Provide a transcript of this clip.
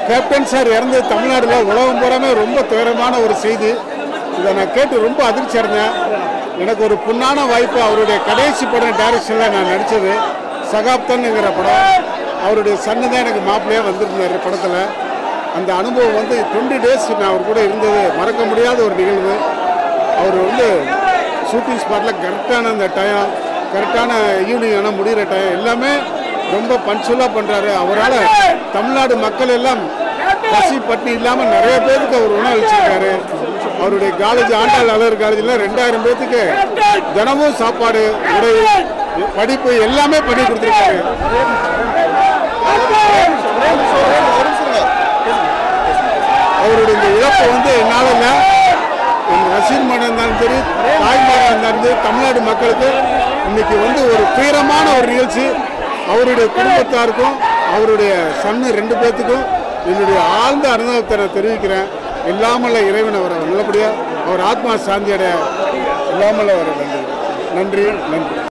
captain sir இறந்தது தமிழ்நாட்டில் உலகம் பூராமே ரொம்ப துயரமான ஒரு செய்தி இதை நான் கேட்டு ரொம்ப அதிர்ச்சி அடைஞ்சேன் எனக்கு ஒரு பொன்னான வாய்ப்பு அவருடைய கடைசி படம் டைரக்ஷனில் நான் நடித்தது சகாப்தன்ங்கிற படம் அவருடைய சன்னு தான் எனக்கு மாப்பிள்ளையாக வந்திருந்தார் படத்தில் அந்த அனுபவம் வந்து டுவெண்ட்டி டேஸ் நான் அவர் கூட இருந்தது மறக்க முடியாத ஒரு நிகழ்வு அவர் வந்து ஷூட்டிங் ஸ்பாட்டில் கரெக்டான அந்த டயம் கரெக்டான ஈவினிங் ஆனால் முடிகிற டயம் எல்லாமே ரொம்ப பஞ்சுவலாக பண்ணுறாரு அவரால் தமிழ்நாடு மக்கள் எல்லாம் பசி பட்டினி இல்லாமல் நிறைய பேருக்கு அவர் உணவளிச்சிருக்காரு அவருடைய காலேஜ் ஆண்டாள் அழகர் காலேஜில் ரெண்டாயிரம் பேர்த்துக்கு தினமும் சாப்பாடு உடை படிப்பு எல்லாமே பண்ணி கொடுத்துருக்காரு அவருடைய இந்த இழப்பு வந்து என்னால் இல்லை என் ரசிகர் மன்றம் இருந்தாலும் சரி தாய்மாராக இருந்தாலும் சரி தமிழ்நாடு மக்களுக்கு இன்னைக்கு வந்து ஒரு துயரமான ஒரு நிகழ்ச்சி அவருடைய குடும்பத்தாருக்கும் அவருடைய சன்னு ரெண்டு பேர்த்துக்கும் என்னுடைய ஆழ்ந்த அனுபவத்தை நான் தெரிவிக்கிறேன் இல்லாமல் இறைவன் அவரை நல்லபடியாக அவர் ஆத்மா சாந்தியடைய இல்லாமல் அவரை நன்றி நன்றி நன்றி